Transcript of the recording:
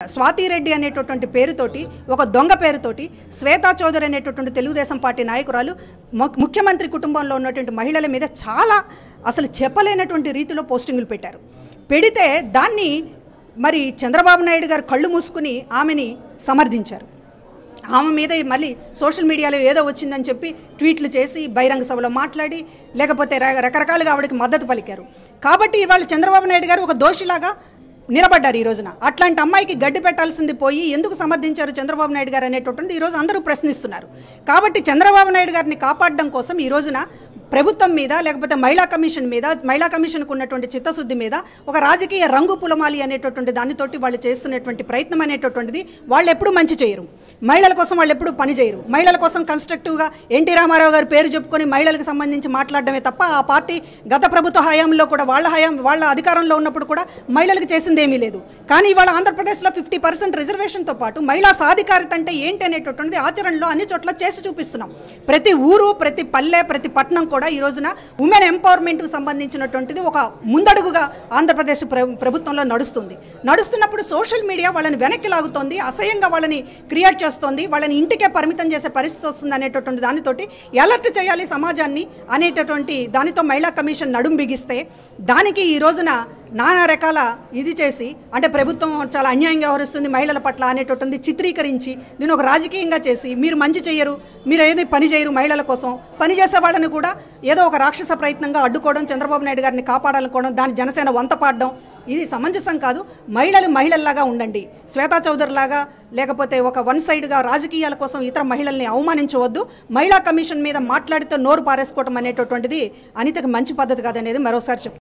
స్వాతిరెడ్డి అనేటటువంటి పేరుతోటి ఒక దొంగ పేరుతోటి శ్వేతా చౌదరి అనేటటువంటి తెలుగుదేశం పార్టీ నాయకురాలు ము- ముఖ్యమంత్రి కుటుంబంలో ఉన్నటువంటి మహిళల మీద చాలా అసలు చెప్పలేనటువంటి రీతిలో పోస్టింగులు పెట్టారు పెడితే దాన్ని మరి చంద్రబాబు నాయుడు గారు కళ్ళు మూసుకుని ఆమెని సమర్థించారు ఆమె మీద మళ్ళీ సోషల్ మీడియాలో ఏదో వచ్చిందని చెప్పి ట్వీట్లు చేసి బహిరంగ సభలో మాట్లాడి లేకపోతే ర- రకరకాలుగా ఆవిడకి మద్దతు పలికారు కాబట్టి ఇవాళ చంద్రబాబు నాయుడు గారు ఒక దోషిలాగా నిలబడ్డారు ఈ రోజున అట్లాంటి అమ్మాయికి గడ్డి పెట్టాల్సింది పోయి ఎందుకు సమర్థించారు చంద్రబాబు నాయుడు గారు అనేటటువంటి ఈ రోజు అందరూ ప్రశ్నిస్తున్నారు కాబట్టి చంద్రబాబు నాయుడు గారిని కాపాడడం కోసం ఈ రోజున ప్రభుత్వం మీద లేకపోతే మహిళా కమిషన్ మీద మహిళా కమిషన్కు ఉన్నటువంటి చిత్తశుద్ధి మీద ఒక రాజకీయ రంగు పులమాలి అనేటటువంటి దానితోటి వాళ్ళు చేస్తున్నటువంటి ప్రయత్నం అనేటటువంటిది వాళ్ళు ఎప్పుడూ మంచి చేయరు మహిళల కోసం వాళ్ళు ఎప్పుడూ పని చేయరు మహిళల కోసం కన్స్ట్రక్టివ్గా ఎన్టీ రామారావు గారి పేరు చెప్పుకొని మహిళలకు సంబంధించి మాట్లాడడమే తప్ప ఆ పార్టీ గత ప్రభుత్వ హయాంలో కూడా వాళ్ళ హయాం వాళ్ళ అధికారంలో ఉన్నప్పుడు కూడా మహిళలకు చేసింది ఏమీ లేదు కానీ ఇవాళ ఆంధ్రప్రదేశ్లో ఫిఫ్టీ పర్సెంట్ రిజర్వేషన్తో పాటు మహిళా సాధికారత అంటే ఏంటి అనేటటువంటిది ఆచరణలో అన్ని చోట్ల చేసి చూపిస్తున్నాం ప్రతి ఊరు ప్రతి పల్లె ప్రతి పట్టణం కూడా ఈ రోజున ఉమెన్ ఎంపవర్మెంట్కి సంబంధించినటువంటిది ఒక ముందడుగుగా ఆంధ్రప్రదేశ్ ప్ర- ప్రభుత్వంలో నడుస్తుంది నడుస్తున్నప్పుడు సోషల్ మీడియా వాళ్ళని వెనక్కి లాగుతోంది అసహ్యంగా వాళ్ళని క్రియేట్ చేస్తోంది వాళ్ళని ఇంటికే పరిమితం చేసే పరిస్థితి వస్తుంది అనేటటువంటి దానితోటి అలర్ట్ చేయాలి సమాజాన్ని అనేటటువంటి దానితో మహిళా కమిషన్ నడుం బిగిస్తే దానికి ఈ రోజున నానా రకాల ఇది చేసి అంటే ప్రభుత్వం చాలా అన్యాయంగా వ్యవహరిస్తుంది మహిళల పట్ల అనేటటువంటి చిత్రీకరించి దీన్ని ఒక రాజకీయంగా చేసి మీరు మంచి చేయరు మీరు ఏది పని చేయరు మహిళల కోసం పని చేసే వాళ్ళని కూడా ఏదో ఒక రాక్షస ప్రయత్నంగా అడ్డుకోవడం చంద్రబాబు నాయుడు గారిని కాపాడాలనుకోవడం దాని జనసేన వంత పాడడం ఇది సమంజసం కాదు మహిళలు మహిళల్లాగా ఉండండి శ్వేతా చౌదరి లాగా లేకపోతే ఒక వన్ సైడ్గా రాజకీయాల కోసం ఇతర మహిళల్ని అవమానించవద్దు మహిళా కమిషన్ మీద మాట్లాడితే నోరు పారేసుకోవడం అనేటటువంటిది అనితకి మంచి పద్ధతి కాదనేది మరోసారి చెప్తాను